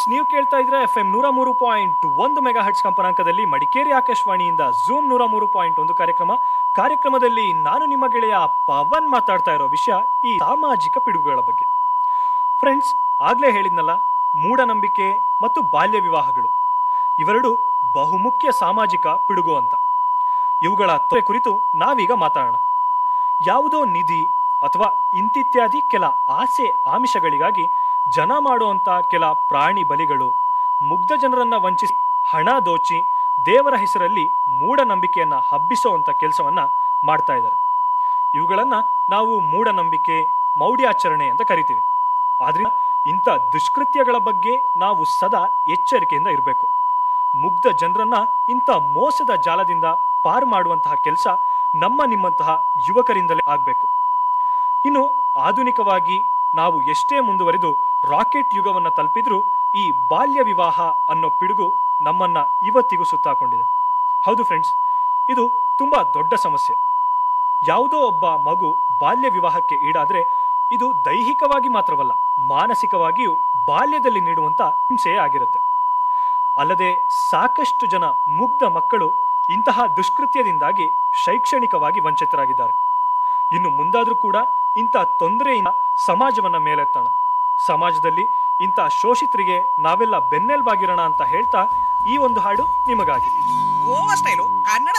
ನೀವು ಕೇಳ್ತಾ ಇದ್ರೆ ಎಫ್ ಎಂ ನೂರ ಮೂರು ಪಾಯಿಂಟ್ ಒಂದು ಮೆಗಾ ಹರ್ಟ್ಸ್ ಕಂಪನಾಂಕದಲ್ಲಿ ಮಡಿಕೇರಿ ಆಕಾಶವಾಣಿಯಿಂದ ಝೂಮ್ ನೂರ ಮೂರು ಪಾಯಿಂಟ್ ಒಂದು ಕಾರ್ಯಕ್ರಮ ಕಾರ್ಯಕ್ರಮದಲ್ಲಿ ನಾನು ನಿಮ್ಮ ಗೆಳೆಯ ಪವನ್ ಮಾತಾಡ್ತಾ ಇರೋ ವಿಷಯ ಈ ಸಾಮಾಜಿಕ ಪಿಡುಗುಗಳ ಬಗ್ಗೆ ಫ್ರೆಂಡ್ಸ್ ಆಗ್ಲೇ ಹೇಳಿದ್ನಲ್ಲ ಮೂಢನಂಬಿಕೆ ಮತ್ತು ಬಾಲ್ಯ ವಿವಾಹಗಳು ಇವೆರಡು ಬಹುಮುಖ್ಯ ಸಾಮಾಜಿಕ ಪಿಡುಗು ಅಂತ ಇವುಗಳ ತೊರೆ ಕುರಿತು ನಾವೀಗ ಮಾತಾಡೋಣ ಯಾವುದೋ ನಿಧಿ ಅಥವಾ ಇಂತಿತ್ಯಾದಿ ಕೆಲ ಆಸೆ ಆಮಿಷಗಳಿಗಾಗಿ ಜನ ಮಾಡುವಂಥ ಕೆಲ ಪ್ರಾಣಿ ಬಲಿಗಳು ಮುಗ್ಧ ಜನರನ್ನ ವಂಚಿಸಿ ಹಣ ದೋಚಿ ದೇವರ ಹೆಸರಲ್ಲಿ ಮೂಢನಂಬಿಕೆಯನ್ನ ಹಬ್ಬಿಸುವಂಥ ಕೆಲಸವನ್ನ ಮಾಡ್ತಾ ಇದ್ದಾರೆ ಇವುಗಳನ್ನ ನಾವು ಮೂಢನಂಬಿಕೆ ಮೌಢ್ಯಾಚರಣೆ ಅಂತ ಕರಿತೀವಿ ಆದ್ರಿಂದ ಇಂಥ ದುಷ್ಕೃತ್ಯಗಳ ಬಗ್ಗೆ ನಾವು ಸದಾ ಎಚ್ಚರಿಕೆಯಿಂದ ಇರಬೇಕು ಮುಗ್ಧ ಜನರನ್ನ ಇಂಥ ಮೋಸದ ಜಾಲದಿಂದ ಪಾರು ಮಾಡುವಂತಹ ಕೆಲಸ ನಮ್ಮ ನಿಮ್ಮಂತಹ ಯುವಕರಿಂದಲೇ ಆಗಬೇಕು ಇನ್ನು ಆಧುನಿಕವಾಗಿ ನಾವು ಎಷ್ಟೇ ಮುಂದುವರೆದು ರಾಕೆಟ್ ಯುಗವನ್ನು ತಲುಪಿದ್ರೂ ಈ ಬಾಲ್ಯ ವಿವಾಹ ಅನ್ನೋ ಪಿಡುಗು ನಮ್ಮನ್ನ ಇವತ್ತಿಗೂ ಸುತ್ತಾಕೊಂಡಿದೆ ಹೌದು ಫ್ರೆಂಡ್ಸ್ ಇದು ತುಂಬಾ ದೊಡ್ಡ ಸಮಸ್ಯೆ ಯಾವುದೋ ಒಬ್ಬ ಮಗು ಬಾಲ್ಯ ವಿವಾಹಕ್ಕೆ ಈಡಾದ್ರೆ ಇದು ದೈಹಿಕವಾಗಿ ಮಾತ್ರವಲ್ಲ ಮಾನಸಿಕವಾಗಿಯೂ ಬಾಲ್ಯದಲ್ಲಿ ನೀಡುವಂತ ಹಿಂಸೆಯೇ ಆಗಿರುತ್ತೆ ಅಲ್ಲದೆ ಸಾಕಷ್ಟು ಜನ ಮುಗ್ಧ ಮಕ್ಕಳು ಇಂತಹ ದುಷ್ಕೃತ್ಯದಿಂದಾಗಿ ಶೈಕ್ಷಣಿಕವಾಗಿ ವಂಚಿತರಾಗಿದ್ದಾರೆ ಇನ್ನು ಮುಂದಾದ್ರೂ ಕೂಡ ಇಂಥ ತೊಂದರೆಯಿಂದ ಸಮಾಜವನ್ನ ಮೇಲೆತ್ತೋಣ ಸಮಾಜದಲ್ಲಿ ಇಂಥ ಶೋಷಿತರಿಗೆ ನಾವೆಲ್ಲ ಬೆನ್ನೆಲುಬಾಗಿರೋಣ ಅಂತ ಹೇಳ್ತಾ ಈ ಒಂದು ಹಾಡು ನಿಮಗಾಗಿ ಗೋವಾ ಸ್ಟೈಲು ಕನ್ನಡ